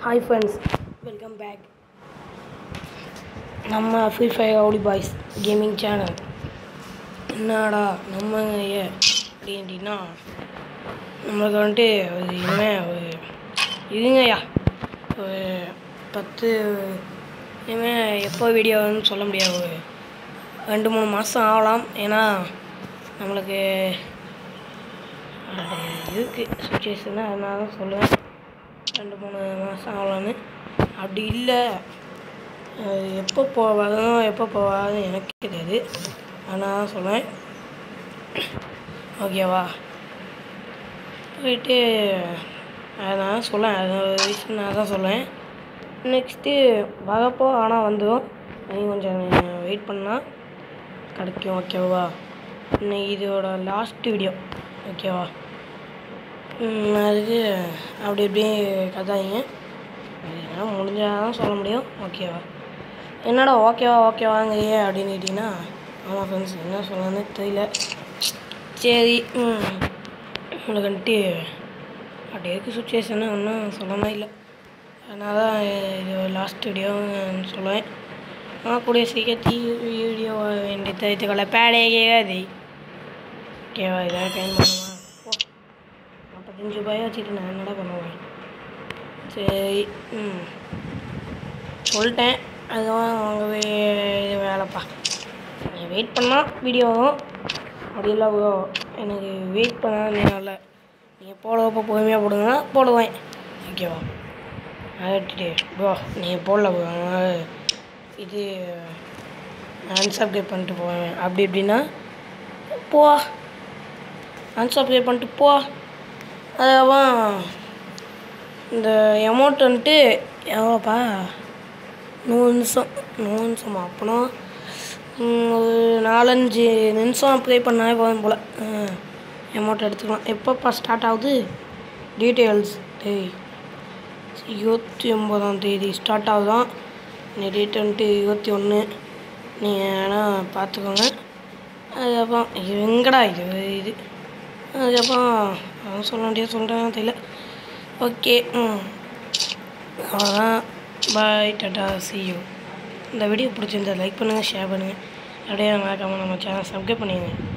hi friends welcome back நம்ம free fire rowdy boys gaming channel என்னடா நம்ம ஏ அப்படின்ட்டின்னா நம்மளுக்கு வந்துட்டு ஒரு இனிமேல் ஒரு இதுங்கய்யா ஒரு பத்து இனிமேல் எப்போ வீடியோன்னு சொல்ல முடியாது ஒரு ரெண்டு மூணு மாதம் ஆகலாம் ஏன்னா நம்மளுக்கு அது இருக்குது சுச்சுவேஷன் அதனால தான் சொல்லுவேன் ரெண்டு மூணு மாதம் ஆகலான்னு அப்படி இல்லை அது எப்போ போவாதும் எப்போ போவாதுன்னு எனக்கு தெரியாது அதனால தான் சொல்லுவேன் ஓகேவா போயிட்டு அதனால சொல்லேன் அது ரீசன் நான் தான் சொல்லுவேன் நெக்ஸ்ட்டு வரப்போ ஆனால் வந்துடும் நீ கொஞ்சம் வெயிட் பண்ணால் கிடைக்கும் ஓகேவா இன்னைக்கு இதோட லாஸ்ட் வீடியோ ஓகேவா ம், அதுக்கு அப்படி இப்படி கதாயிங்க அதெல்லாம் முடிஞ்சால் தான் சொல்ல முடியும் ஓகேவா என்னடா ஓகேவா ஓகேவாங்கிறியே அப்படின்னு கேட்டிங்கன்னா ஆமாம் ஃப்ரெண்ட்ஸ் என்ன சொல்லணும்னு தெரியல சரி ம் உங்களுக்கு வந்துட்டு அப்படி இருக்கு சுச்சுவேஷனை ஒன்றும் சொல்லவே இல்லை அதனால தான் இது லாஸ்ட் வீடியோன்னு சொல்லுவேன் நான் கூடிய சீக்கிரத்தி வீடியோ வேண்டி தைத்து கொள்ள பேடே கேட்காது ஓகேவா இதாக டைம் பண்ணுமா ஓ நாற்பத்தஞ்சு ரூபாயை வச்சுட்டு நான் என்னடா பண்ணுவேன் சரி ம் சொல்லிட்டேன் அதுதான் அவங்க வே- இது வேலைப்பா நீ வெயிட் பண்ணால் வீடியோ வரும் அப்படி இல்லை bro, எனக்கு வெயிட் பண்ண நேரம் இல்லை நீங்கள் போடுறப்போ பொறுமையாக போடுங்கன்னா போடுவேன் ஓகேவா அதட்டு ப்ரோ நீங்கள் போடல bro அதனால இது அன்சப்ஸ்கிரைப் பண்ணிட்டு போவேன் அப்படி இப்படின்னா போ அன்சப்ஸ்கிரைப் பண்ணிட்டு போ அதுக்கப்புறம் இந்த அமௌண்ட் வந்துட்டு எவ்வளோப்பா நூறு நிமிஷம் நூறு நிமிஷமா அப்போனா ம், ஒரு நாலஞ்சு நிமிஷம் ப்ளே பண்ணாலே போதும் போல் அமௌண்ட் எடுத்துக்கலாம் எப்போப்பா ஸ்டார்ட் ஆகுது டீட்டெயில்ஸ் டேய் இருபத்தி ஒம்போதாம் தேதி ஸ்டார்ட் ஆகுதான் இந்த டேட் வந்துட்டு இருபத்தி ஒன்று நீங்கள் வேணால் பார்த்துக்கோங்க அதுக்கப்புறம் இது எங்கடா இது இது அதுக்கப்புறம் அவன் சொல்ல வேண்டிய சொல்கிறேன் தெரியல ஓகே ம் அவ்வளோதான் பாய் டாட்டா see you இந்த வீடியோ பிடிச்சிருந்தா லைக் பண்ணுங்கள் ஷேர் பண்ணுங்கள் அப்படியே மறக்காமல் நம்ம சேனல் சப்ஸ்கிரைப் பண்ணிடுங்க